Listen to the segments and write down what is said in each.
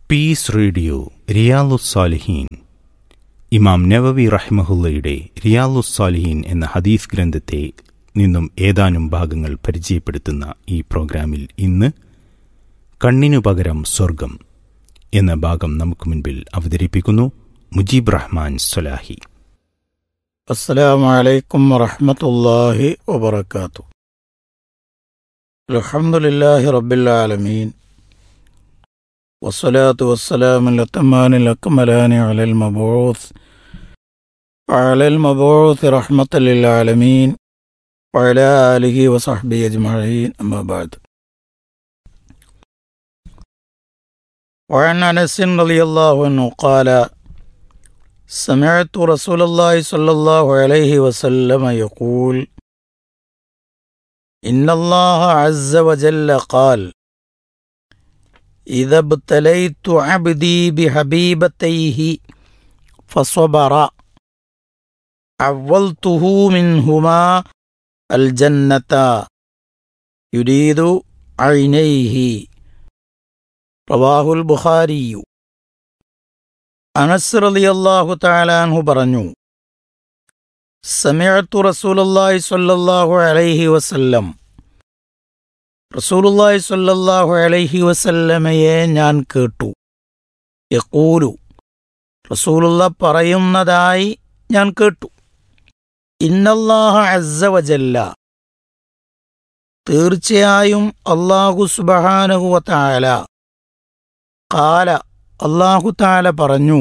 piece radio റിയാലുസ്സാലിഹീൻ ഇമാം നവവി റഹ്മഹുല്ലയുടെ റിയാലുസ്സാലിഹീൻ എന്ന ഹദീസ് ഗ്രന്ഥത്തെ നിന്നും ഏതാനും ഭാഗങ്ങൾ പരിചയപ്പെടുത്തുന്ന ഈ പ്രോഗ്രാമിൽ ഇന്ന് കണ്ണിനു പകരം സ്വർഗം എന്ന ഭാഗം നമുക്ക് മുൻപിൽ അവതരിപ്പിക്കുന്നു മുജീബ് റഹ്മാൻ സൊലാഹി السلام عليكم ورحمة الله وبركاته الحمد لله رب العالمين والصلاة والسلام الأتمان الأكملان على المبعوث وعلى المبعوث رحمة للعالمين وعلى آله وصحبه أجمعين أما بعد وعن أنس رضي الله عنه قال سمعت رسول الله صلى الله عليه وسلم يقول إن الله عز وجل قال إذا ابتليت عبدي بحبيبتيه فصبر عولته منهما الجنة يريد عينيه رواه البخاري അനസ് റളിയല്ലാഹു തആലാൻഹു പറഞ്ഞു സമയത്തു റസൂലുള്ളാഹി സ്വല്ലല്ലാഹു അലൈഹി വസല്ലം റസൂലുള്ളാഹി സ്വല്ലല്ലാഹു അലൈഹി വസല്ലമയെ ഞാൻ കേട്ടു യഖൂലു റസൂലുള്ള പറയുന്നതായി ഞാൻ കേട്ടു ഇന്നല്ലാഹ അസ്സ വജല്ല തീർച്ചയായും അല്ലാഹു സുബ്ഹാനഹു വ തആല ഖാല അള്ളാഹു താല പറഞ്ഞു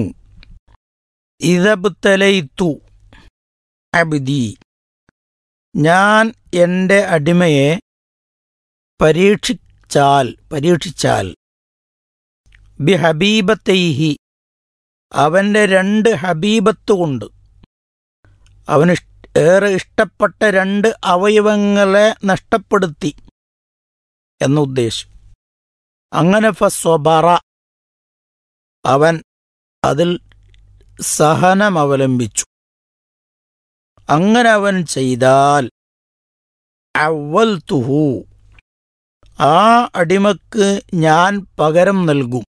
ഇതബ്തലൈത്തു അബ്ദി ഞാൻ എൻ്റെ അടിമയെ പരീക്ഷിച്ചാൽ പരീക്ഷിച്ചാൽ ബി ഹബീബത്തൈഹി അവൻ്റെ രണ്ട് ഹബീബത്ത് കൊണ്ട് അവന് ഇഷ്- ഏറെ ഇഷ്ടപ്പെട്ട രണ്ട് അവയവങ്ങളെ നഷ്ടപ്പെടുത്തി എന്ന ഉദ്ദേശം അങ്ങനെ ഫസ്വബറ അവൻ അതിൽ സഹനം അവലംബിച്ചു അങ്ങനെ അവൻ ചെയ്താൽ അവൽത്തുഹു ആ അടിമക്ക് ഞാൻ പകരം നൽകും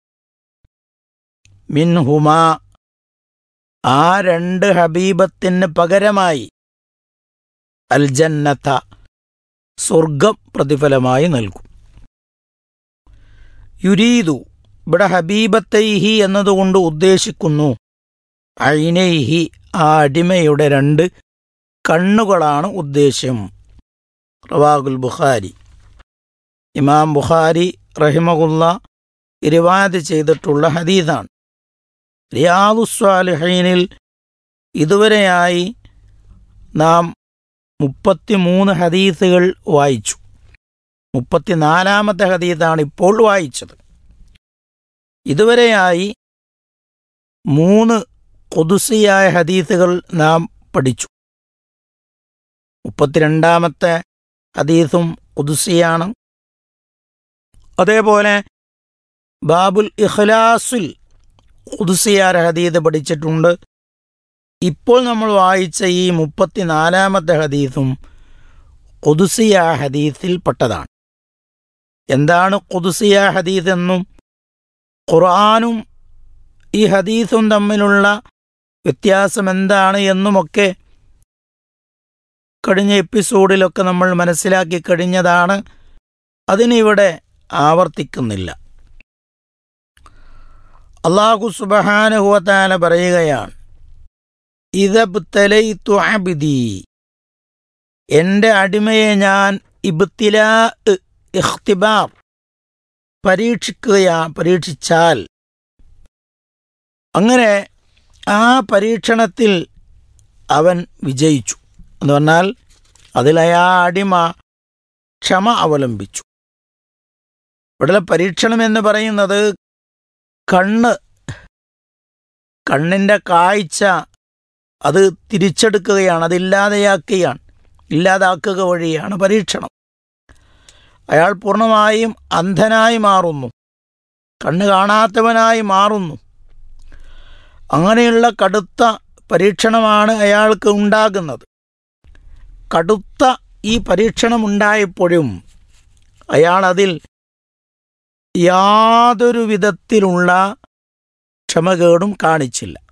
മിൻഹുമ ആ രണ്ട് ഹബീബത്തിന് പകരമായി അൽ ജന്നത്ത സ്വർഗം പ്രതിഫലമായി നൽകും യുരീദു ഇവിടെ ഹബീബത്തൈഹി എന്നതുകൊണ്ട് ഉദ്ദേശിക്കുന്നു ഐനൈഹി ആ അടിമയുടെ രണ്ട് കണ്ണുകളാണ് ഉദ്ദേശ്യം റവാഖുൽ ബുഖാരി ഇമാം ബുഖാരി റഹിമകുല്ല ഇരിവാദ് ചെയ്തിട്ടുള്ള ഹദീദാണ് റിയാദുസ്വാലിഹീനിൽ ഇതുവരെയായി നാം മുപ്പത്തിമൂന്ന് ഹദീസുകൾ വായിച്ചു മുപ്പത്തിനാലാമത്തെ ഹദീസാണ് ഇപ്പോൾ വായിച്ചത് ഇതുവരെയായി മൂന്ന് കൊതുസിയായ ഹദീസുകൾ നാം പഠിച്ചു മുപ്പത്തിരണ്ടാമത്തെ ഹദീസും കൊതുസിയാണ് അതേപോലെ ബാബുൽ ഇഖ്ലാസുൽ കുതുസിയാര ഹദീദ് പഠിച്ചിട്ടുണ്ട് ഇപ്പോൾ നമ്മൾ വായിച്ച ഈ മുപ്പത്തിനാലാമത്തെ ഹദീസും കൊതുസിയ ഹദീസിൽ പെട്ടതാണ് എന്താണ് കൊതുസിയ ഹദീസ് എന്നും ഖുർആാനും ഈ ഹദീസും തമ്മിലുള്ള വ്യത്യാസം എന്താണ് എന്നുമൊക്കെ കഴിഞ്ഞ എപ്പിസോഡിലൊക്കെ നമ്മൾ മനസ്സിലാക്കി കഴിഞ്ഞതാണ് അതിനിവിടെ ആവർത്തിക്കുന്നില്ല അള്ളാഹു സുബഹാനുഹുവത്താല പറയുകയാണ് ഇതബ്തലൈത്തു അബ്ദി എൻ്റെ അടിമയെ ഞാൻ ഇബ്തിലാ ഇഖ്തിബാർ പരീക്ഷിക്കുകയാ പരീക്ഷിച്ചാൽ അങ്ങനെ ആ പരീക്ഷണത്തിൽ അവൻ വിജയിച്ചു എന്ന് പറഞ്ഞാൽ അതിൽ ആ അടിമ ക്ഷമ അവലംബിച്ചു ഇവിടെ പരീക്ഷണം എന്ന് പറയുന്നത് കണ്ണ് കണ്ണിൻ്റെ കാഴ്ച അത് തിരിച്ചെടുക്കുകയാണ് അതില്ലാതെയാക്കുകയാണ് ഇല്ലാതാക്കുക വഴിയാണ് പരീക്ഷണം അയാൾ പൂർണ്ണമായും അന്ധനായി മാറുന്നു കണ്ണ് കാണാത്തവനായി മാറുന്നു അങ്ങനെയുള്ള കടുത്ത പരീക്ഷണമാണ് അയാൾക്ക് ഉണ്ടാകുന്നത് കടുത്ത ഈ പരീക്ഷണമുണ്ടായപ്പോഴും അയാൾ അതിൽ യാതൊരു വിധത്തിലുള്ള ക്ഷമകേടും കാണിച്ചില്ല